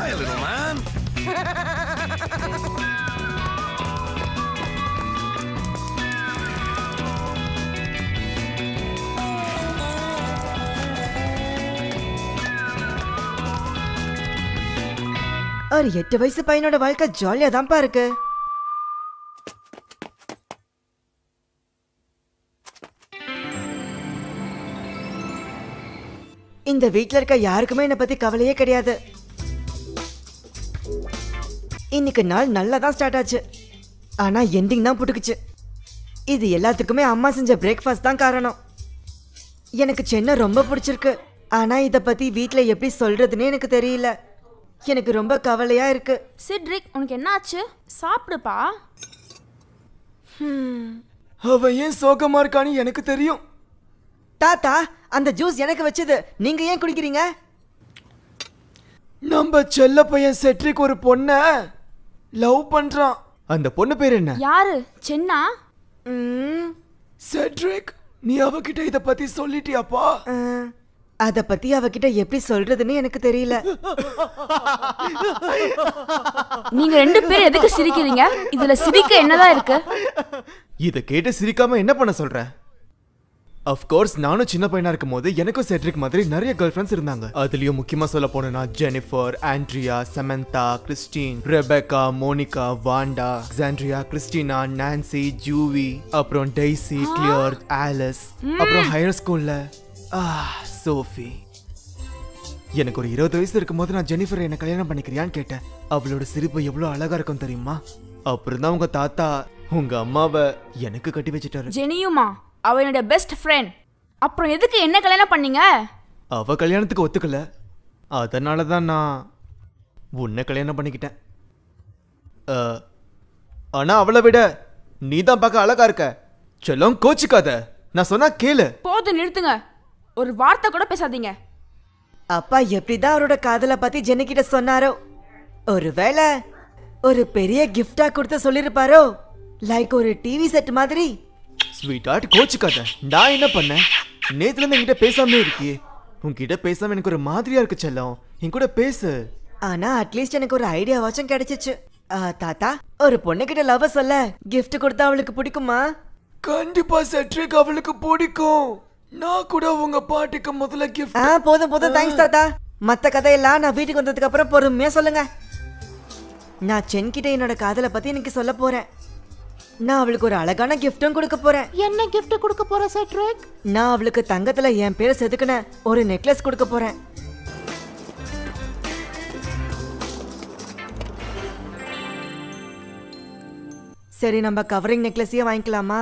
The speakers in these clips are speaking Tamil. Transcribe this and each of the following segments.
Hi, little man. ஒரு எட்டு வயசு பையனோட வாழ்க்கை ஜாலியா தான்ப்பா இருக்கு இந்த வீட்ல இருக்க யாருக்குமே என்னை பத்தி கவலையே கிடையாது இன்னைக்கு நாள் நல்லா தான் ஸ்டார்ட் ஆச்சு ஆனா எண்டிங் தான் புட்டுக்குச்சு இது எல்லாத்துக்குமே அம்மா செஞ்ச பிரேக்ஃபாஸ்ட் தான் காரணம் எனக்கு சென்னை ரொம்ப பிடிச்சிருக்கு ஆனா இத பத்தி வீட்ல எப்படி சொல்றதுன்னு எனக்கு தெரியல எனக்கு ரொம்ப கவலையா இருக்கு சிட்ரிக் உனக்கு என்ன ஆச்சு சாப்பிடுப்பா அவன் ஏன் சோகமா இருக்கான்னு எனக்கு தெரியும் தாத்தா அந்த ஜூஸ் எனக்கு வச்சது நீங்க ஏன் குடிக்கிறீங்க நம்ம செல்ல பையன் செட்ரிக் ஒரு பொண்ண லவ் பண்றான் அந்த பொண்ணு பேர் என்ன யாரு சென்னா ம், செட்ரிக் நீ அவகிட்ட இத பத்தி சொல்லிட்டியாப்பா அஹ், அத பத்தி அவகிட்ட எப்படி சொல்றதுன்னு எனக்கு தெரியல நீங்க ரெண்டு பேரும் எதுக்கு சிரிக்கிறீங்க இதுல சிரிக்க என்னதான் இருக்கு இத கேட்டு சிரிக்காம என்ன பண்ண சொல்ற கோர்ஸ் நானும் சின்ன பையனா இருக்கும் போது எனக்கும் செட்ரிக் மாதிரி நிறைய கேர்ள் ஃப்ரெண்ட்ஸ் இருந்தாங்க அதுலயும் முக்கியமா சொல்ல போனா Jennifer Andrea Samantha Christine Rebecca Monica Wanda ஜாண்ட்ரியா கிறிஸ்டினா நான்சி ஜூவி அப்புறம் டெய்சி கிளியர் ஆலிஸ் அப்புறம் ஹையர் ஸ்கூல்ல சோஃபி எனக்கு ஒரு இருபது வயசு இருக்கும்போது நான் ஜெனிஃபர் என்ன கல்யாணம் பண்ணிக்கிறியான்னு கேட்டேன் அவளோட சிரிப்பு எவ்வளவு அழகா இருக்கும் தெரியுமா அப்புறம் தான் உங்க தாத்தா உங்க அம்மாவை எனக்கு கட்டி வச்சுட்டாரு ஜெனியுமா அவ என்னோட பெஸ்ட் ஃப்ரெண்ட் அப்புறம் எதுக்கு என்ன கல்யாணம் பண்ணீங்க அவ கல்யாணத்துக்கு ஒத்துக்கல அதனால தான் நான் உன்னை கல்யாணம் பண்ணிக்கிட்டேன் அஹ், ஆனா அவளை விட நீ தான் பார்க்க அழகா இருக்க செல்லம் கோச்சுக்காத நான் சொன்னா கேளு போதும் நிறுத்துங்க ஒரு வார்த்தை கூட பேசாதீங்க அப்பா எப்படிதான் அவரோட காதலை பத்தி ஜெனி கிட்ட சொன்னாரோ ஒருவேளை ஒரு பெரிய கிஃப்டா கொடுத்து சொல்லிருப்பாரோ லைக் ஒரு டிவி செட் மாதிரி ஸ்வீட் ஆர்ட் கோச்சுக்காத நான் என்ன பண்ணேன் நேத்துல இருந்து என்கிட்ட பேசாமலே இருக்கியே உன்கிட்ட பேசாம எனக்கு ஒரு மாதிரியா இருக்கு செல்லம் என் கூட பேசு ஆனா அட்லீஸ்ட் எனக்கு ஒரு ஐடியாவாச்சும் கிடைச்சிச்சு ஆ, தாத்தா ஒரு பொண்ணு கிட்ட லவ் சொல்ல gift கொடுத்தா அவளுக்கு பிடிக்குமா கண்டிப்பா செட்ரிக் அவளுக்கு பிடிக்கும் நான் கூட உங்க பாட்டிக்கு முதல்ல கிஃப்ட் ஆ போதும் போதும் தேங்க்ஸ் தாத்தா மத்த கதையெல்லாம் நான் வீட்டுக்கு வந்ததுக்கு அப்புறம் பொறுமையா சொல்லுங்க நான் சென் கிட்ட என்னோட காதலை பத்தி எனக்கு சொல்ல போறேன் நான் அவளுக்கு ஒரு அழகான கிஃப்ட்டும் கொடுக்க போறேன் என்ன gift கொடுக்க போற செட்ரிக் நான் அவளுக்கு தங்கத்துல என் பேரை செதுக்கின ஒரு நெக்லஸ் கொடுக்க போறேன் சரி நம்ம கவரிங் நெக்லஸையே வாங்கிக்கலாமா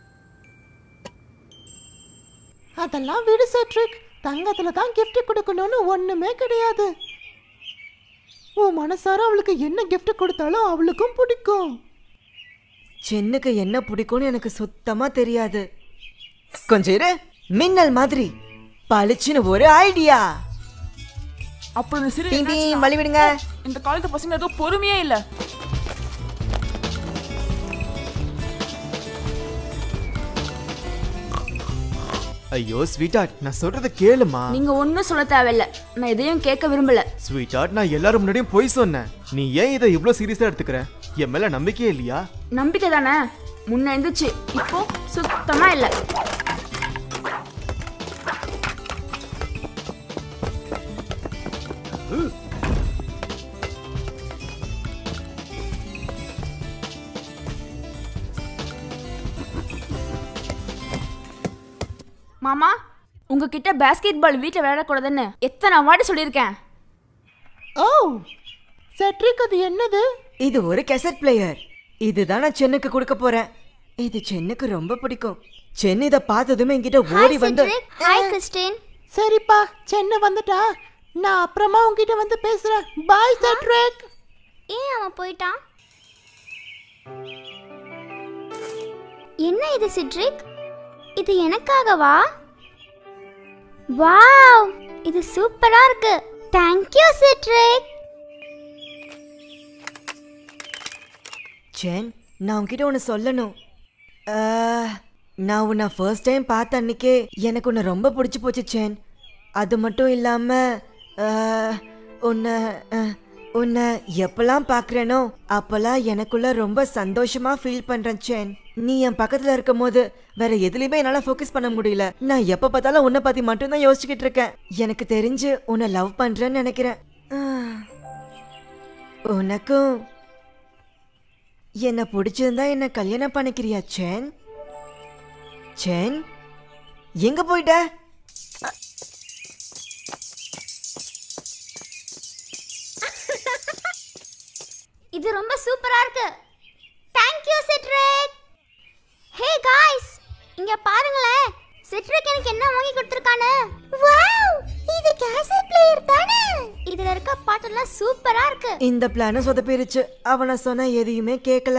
அதெல்லாம் விடு செட்ரிக் தங்கத்துல தான் gift கொடுக்கணும்னு ஒண்ணுமே கிடையாது உன் மனசார அவளுக்கு என்ன gift கொடுத்தாலும் அவளுக்கும் பிடிக்கும் சென்னுக்கு என்ன பிடிக்கும்னு எனக்கு சுத்தமா தெரியாது கொஞ்சம் இரு மின்னல் மாதிரி பளிச்சுன்னு ஒரு ஐடியா அப்புறம் இந்த சிறு டீம் டீம் வழி விடுங்க இந்த காலத்து பசங்க ஏதோ பொறுமையே இல்ல ஐயோ ஸ்வீட் ஆர்ட் நான் சொல்றத கேளுமா நீங்க ஒன்னும் சொல்ல தேவையில்ல நான் எதையும் கேட்க விரும்பல ஸ்வீட் ஆர்ட் நான் எல்லாரும் முன்னாடியும் பொய் சொன்னேன் நீ ஏன் இதை இவ்ளோ சீரியஸா எடுத்துக்கிற என் மேல நம்பிக்கையே இல்லையா நம்பிக்கை தானே முன்ன இருந்துச்சு இப்போ சுத்தமா இல்ல மாமா உங்ககிட்ட பாஸ்கெட் பால் வீட்டில் விளையாடக்கூடாதுன்னு எத்தனை வாட்டி சொல்லியிருக்கேன் ஓ செட்ரிக் அது என்னது இது ஒரு கெசட் பிளேயர் இதுதான் நான் சென்னுக்கு கொடுக்க போறேன் இது சென்னுக்கு ரொம்ப பிடிக்கும் சென் இதை பார்த்ததுமே என்கிட்ட ஓடி வந்து ஹாய் கிறிஸ்டின் சரிப்பா சென்னை வந்துட்டா நான் அப்புறமா உன்கிட்ட வந்து பேசுறேன் பாய் செட்ரிக் ஏன் அவன் போயிட்டான் என்ன இது சிட்ரிக் இது எனக்காகவா வாவ் இது சூப்பரா இருக்கு தேங்க்யூ சிட்ரிக் சென் நான் உன்கிட்ட ஒன்று சொல்லணும் அஹ், நான் உன்னை ஃபர்ஸ்ட் டைம் பார்த்த அன்னைக்கே எனக்கு உன்னை ரொம்ப பிடிச்சி போச்சு சென் அது மட்டும் இல்லாமல் உன்னை அஹ், உன்னை எப்பெல்லாம் பார்க்கறேனோ அப்பெல்லாம் எனக்குள்ள ரொம்ப சந்தோஷமா ஃபீல் பண்றேன் சேன் நீ என் பக்கத்துல இருக்கும் போது வேற எதுலயுமே என்னால ஃபோக்கஸ் பண்ண முடியல நான் எப்ப பார்த்தாலும் உன்னை பத்தி மட்டும்தான் யோசிச்சுக்கிட்டு இருக்கேன் எனக்கு தெரிஞ்சு உன்னை லவ் பண்றேன்னு நினைக்கிறேன் ஆ. உனக்கும் என்ன பிடிச்சிருந்தா என்ன கல்யாணம் பண்ணிக்கிறியா சேன் சேன் எங்க போயிட்ட இது ரொம்ப சூப்பரா இருக்கு thank you Cedric hey guys இங்க பாருங்களேன் சிட்ரிக் எனக்கு என்ன வாங்கி கொடுத்திருக்கானு வாவ் இது கேசட் பிளேயர் தானே இதுல இருக்க பாட்டெல்லாம் சூப்பரா இருக்கு இந்த பிளானும் சொதப்பிருச்சு அவனை சொன்ன எதையுமே கேட்கல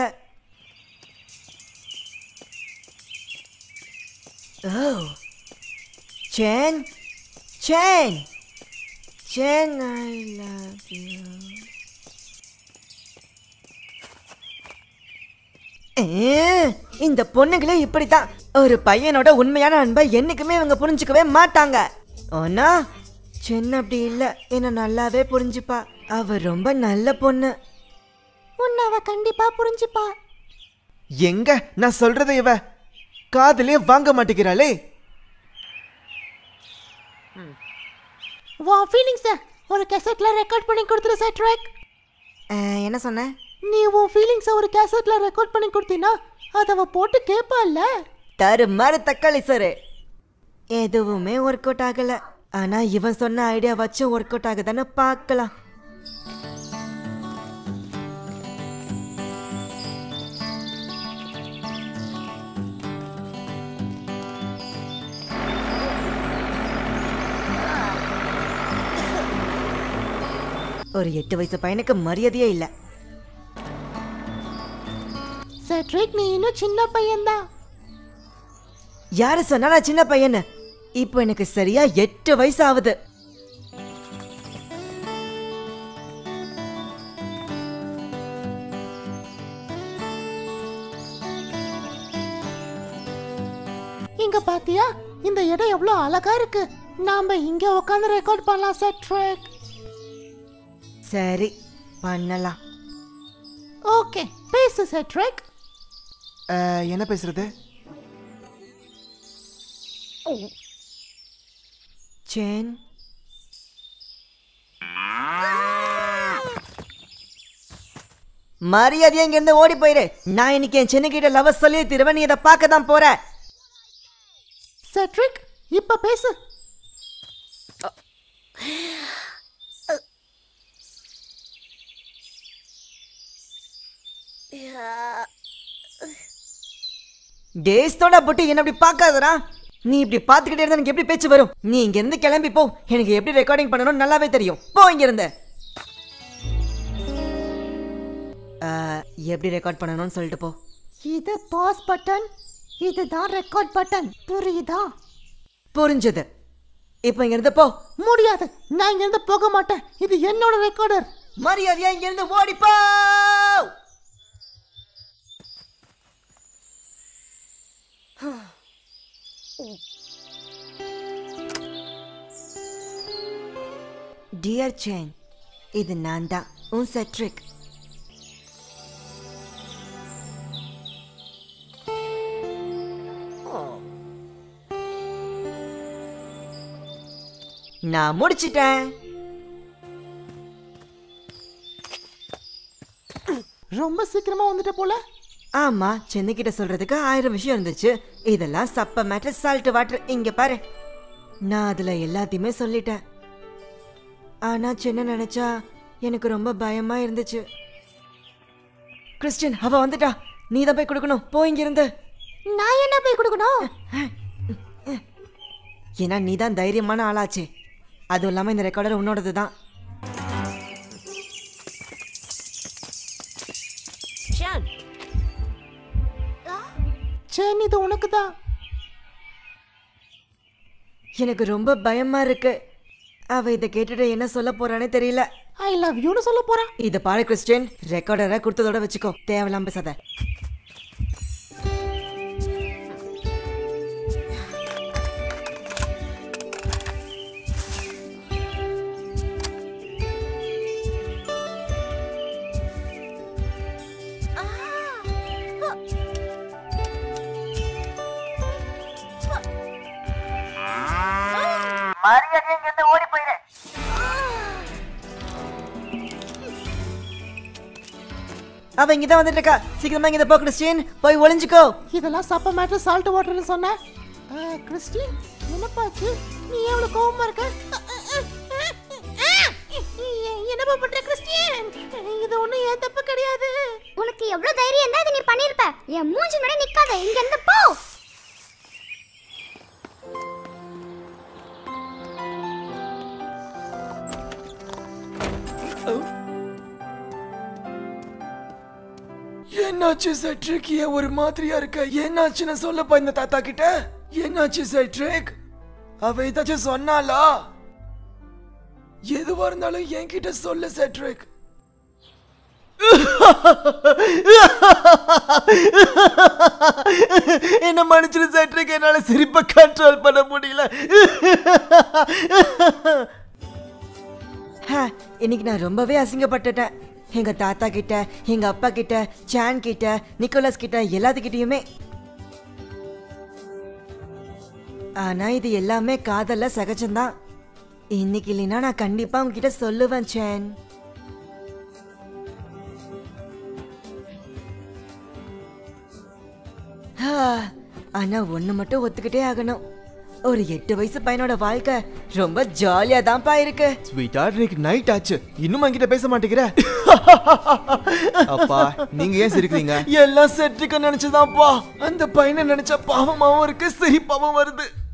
ஓ சேன் சேன் சேன் ஐ லவ் யூ இந்த பொண்ணுங்களே இப்படித்தான் ஒரு பையனோட உண்மையான அன்பை என்னைக்குமே இவங்க புரிஞ்சுக்கவே மாட்டாங்க ஆனா சின்ன அப்படி இல்ல என்ன நல்லாவே புரிஞ்சுப்பா அவ ரொம்ப நல்ல பொண்ணு உன்னை அவ கண்டிப்பா புரிஞ்சுப்பா எங்க நான் சொல்றதை இவ காதுலயே வாங்க மாட்டேங்கிறாளே வா ஃபீலிங்ஸ ஒரு கேசட்ல ரெக்கார்ட் பண்ணி கொடுத்துரு சிட்ரிக் அஹ், என்ன சொன்ன நீ உன் ஃபீலிங்ஸை ஒரு கேசட்ல ரெக்கார்ட் பண்ணி கொடுத்தீனா அதை அவ போட்டு கேட்பாள்ல தருமாறு தக்காளி சார் எதுவுமே ஒர்க் அவுட் ஆகல ஆனா இவன் சொன்ன ஐடியா வச்சு ஒர்க் அவுட் ஆகுதான்னு பார்க்கலாம் ஒரு எட்டு வயசு பையனுக்கு மரியாதையே இல்லை சிட்ரிக் நீ இன்னும் சின்ன பையன்தான் யாரு சொன்னா நான் சின்ன பையனு இப்போ எனக்கு சரியா எட்டு வயசு ஆகுது இங்க பாத்தியா இந்த இடம் எவ்வளவு அழகா இருக்கு நாம இங்க உட்காந்து ரெக்கார்ட் பண்ணலாம் சிட்ரிக் சரி பண்ணலாம் ஓகே பேசு சிட்ரிக் அஹ், என்ன பேசுறது சேன் மரியாதையா இங்க இருந்து ஓடி போயிரு நான் இன்னைக்கு என் சின்ன கிட்ட லவ் சொல்லி திருவன் நீ இதை பார்க்க தான் போற சிட்ரிக் இப்ப பேசு டேஸ்தோட போட்டு என்ன இப்படி பார்க்காதடா நீ இப்படி பார்த்துக்கிட்டே இருந்தா எனக்கு எப்படி பேச்சு வரும் நீ இங்க இருந்து கிளம்பி போ எனக்கு எப்படி ரெக்கார்டிங் பண்ணணும்னு நல்லாவே தெரியும் போ இங்க இருந்து அஹ், எப்படி ரெக்கார்ட் பண்ணணும்னு சொல்லிட்டு போ இது பாஸ் பட்டன் இதுதான் ரெக்கார்ட் பட்டன் புரியுதா புரிஞ்சது இப்போ இங்க இருந்து போ முடியாது நான் இங்க இருந்து போக மாட்டேன் இது என்னோட ரெக்கார்டர் மரியாதையா இங்க இருந்து ஓடி போ டியர் சேன் இது நான் தான் உன் செட்ரிக் நான் முடிச்சிட்டேன் ரொம்ப சீக்கிரமா வந்துட்ட போல ஆமா சென்னைக்கிட்ட சொல்றதுக்கு ஆயிரம் விஷயம் இருந்துச்சு இதெல்லாம் சப்ப மேட்டர் சால்ட் வாட்டர் இங்க பாரு நான் அதுல எல்லாத்தையுமே சொல்லிட்டேன் ஆனா சின்ன நினைச்சா எனக்கு ரொம்ப பயமா இருந்துச்சு கிறிஸ்டின் அவ வந்துட்டா நீ தான் போய் கொடுக்கணும் போ இங்க இருந்து நான் என்ன போய் கொடுக்கணும் ஏன்னா நீ தான் தைரியமான ஆளாச்சே அதுவும் இல்லாம இந்த ரெக்கார்டர் உன்னோடது தான் சரி இது உனக்கு தான் எனக்கு ரொம்ப பயமா இருக்கு அவ இதை கேட்டுட்டு என்ன சொல்ல போறானே தெரியல ஐ லவ் யூன்னு சொல்ல போறேன் இத பாரு கிறிஸ்டியன் ரெக்கார்டரை கொடுத்ததோட வச்சுக்கோ தேவையில்லாம பேசாத அவ இங்க தான் வந்துட்டு இருக்கா சீக்கிரமா இங்க போ கிறிஸ்டின் போய் ஒளிஞ்சுக்கோ இதெல்லாம் சப்ப மேட்டர் சால்ட் வாட்டர்னு சொன்னேன் கிறிஸ்டின் என்னப்பாச்சு நீ எவ்வளவு கோவமா இருக்க என்னப்பா பண்ற கிறிஸ்டின் இது ஒண்ணும் ஏன் தப்பு கிடையாது உனக்கு எவ்வளவு தைரியம் இருந்தா இதை நீ பண்ணிருப்ப என் மூஞ்சி முன்னாடி நிக்காத இங்க இருந்து போ என்னாச்சு செட்ரிக் ஏன் ஒரு மாதிரியா இருக்க என்னாச்சுன்னு சொல்லப்பா இந்த தாத்தா கிட்ட என்னாச்சு செட்ரிக் அவ ஏதாச்சும் சொன்னாளா எதுவா இருந்தாலும் என்கிட்ட சொல்லு செட்ரிக் என்ன மன்னிச்சிரு செட்ரிக் என்னால சிரிப்பை கண்ட்ரோல் பண்ண முடியல ஹ, இன்னைக்கு நான் ரொம்பவே அசிங்கப்பட்டுட்டேன் எங்க தாத்தா கிட்ட எங்க அப்பா கிட்ட சான் கிட்ட நிக்கோலஸ் கிட்ட எல்லாத்துக்கிட்டயுமே ஆனா இது எல்லாமே காதல்ல சகஜம்தான் இன்னைக்கு இல்லைன்னா நான் கண்டிப்பா உங்ககிட்ட சொல்லுவேன் சேன் ஆ, ஆனா ஒண்ணு மட்டும் ஒத்துக்கிட்டே ஆகணும் ஒரு எட்டு வயசு பையனோட வாழ்க்கை ரொம்ப ஜாலியா தான்ப்பா இருக்கு ஸ்வீட்டா இன்னைக்கு நைட் ஆச்சு இன்னும் என்கிட்ட பேச மாட்டேங்கிற அப்பா நீங்க ஏன் சிரிக்கிறீங்க எல்லாம் செட்ரிக்க நினைச்சுதான்ப்பா அந்த பையனை நினைச்சா பாவமாவும் இருக்கு சிரிப்பாவும் வருது